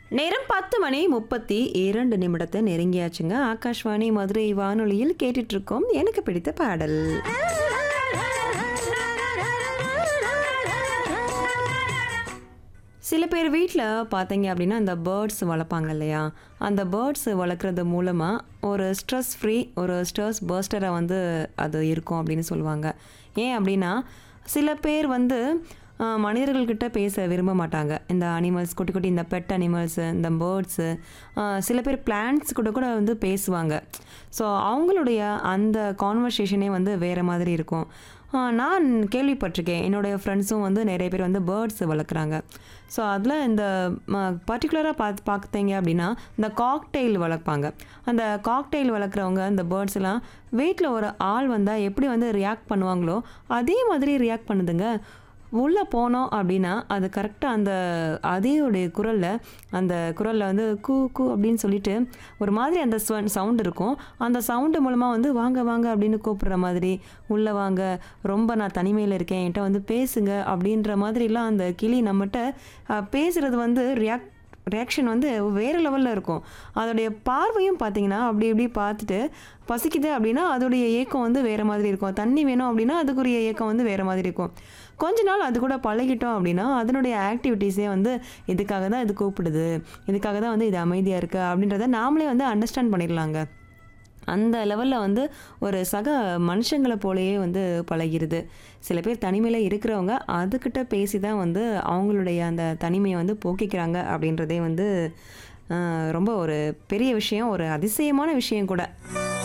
நேரம் பத்து மணி முப்பத்தி இரண்டு நிமிடத்தை நெருங்கியாச்சுங்க ஆகாஷ்வாணி மதுரை வானொலியில் கேட்டுட்டு இருக்கோம் எனக்கு பிடித்த பாடல் சில பேர் வீட்டில் பார்த்தீங்க அப்படின்னா அந்த பேர்ட்ஸ் வளர்ப்பாங்க இல்லையா அந்த பேர்ட்ஸ் வளர்க்குறது மூலமாக ஒரு ஸ்ட்ரெஸ் ஃப்ரீ ஒரு ஸ்ட்ரெஸ் பர்ஸ்டராக வந்து அது இருக்கும் அப்படின்னு சொல்லுவாங்க ஏன் அப்படின்னா சில பேர் வந்து ஆஹ், மனிதர்கள்கிட்ட பேச விரும்ப மாட்டாங்க இந்த அனிமல்ஸ் குட்டி குட்டி இந்த பெட் அனிமல்ஸு இந்த பேர்ட்ஸு சில பேர் பிளான்ட்ஸ் கூட கூட வந்து பேசுவாங்க ஸோ அவங்களுடைய அந்த கான்வர்சேஷனே வந்து வேறு மாதிரி இருக்கும் ஆஹ், நான் கேள்விப்பட்டிருக்கேன் என்னுடைய ஃப்ரெண்ட்ஸும் வந்து நிறைய பேர் வந்து பேர்ட்ஸ் வளர்க்குறாங்க ஸோ அதில் இந்த பர்டிகுலராக பார்த்து பார்த்தீங்க அப்படின்னா இந்த காக்டெயில் வளர்ப்பாங்க அந்த காக்டெயில் வளர்க்குறவங்க இந்த பேர்ட்ஸ் எல்லாம் வீட்டில் ஒரு ஆள் வந்தால் எப்படி வந்து ரியாக்ட் பண்ணுவாங்களோ அதே மாதிரி ரியாக்ட் பண்ணுதுங்க உள்ளே போனோம் அப்படின்னா அது கரெக்டாக அந்த அதேயுடைய குரலில் அந்த குரலில் வந்து கூ கூ அப்படின்னு சொல்லிட்டு ஒரு மாதிரி அந்த சவுண்ட் இருக்கும் அந்த சவுண்டு மூலமாக வந்து வாங்க வாங்க அப்படின்னு கூப்பிடுற மாதிரி உள்ளே வாங்க ரொம்ப நான் தனிமையில் இருக்கேன் என்கிட்ட வந்து பேசுங்க அப்படின்ற மாதிரிலாம் அந்த கிளி நம்மகிட்ட அஹ், பேசுறது வந்து ரியாக்ட் ரியாக்ஷன் வந்து வேறு லெவலில் இருக்கும் அதோடைய பார்வையும் பார்த்தீங்கன்னா அப்படி இப்படி பார்த்துட்டு பசிக்குது அப்படின்னா அதோடைய ஏக்கம் வந்து வேறு மாதிரி இருக்கும் தண்ணி வேணும் அப்படின்னா அதுக்குரிய ஏக்கம் வந்து வேறு மாதிரி இருக்கும் கொஞ்ச நாள் அது கூட பழகிட்டோம் அப்படின்னா அதனுடைய ஆக்டிவிட்டீஸே வந்து இதுக்காக தான் இது கூப்பிடுது இதுக்காக தான் வந்து இது அமைதியாக இருக்குது அப்படின்றத நாமளே வந்து அண்டர்ஸ்டாண்ட் பண்ணிடலாங்க அந்த லெவலில் வந்து ஒரு சக மனுஷங்களை போலயே வந்து பழகிருது சில பேர் தனிமையில் இருக்கிறவங்க அதுக்கிட்ட பேசி தான் வந்து அவங்களுடைய அந்த தனிமையை வந்து போக்கிக்கிறாங்க அப்படின்றதே வந்து ஆஹ், ரொம்ப ஒரு பெரிய விஷயம் ஒரு அதிசயமான விஷயம் கூட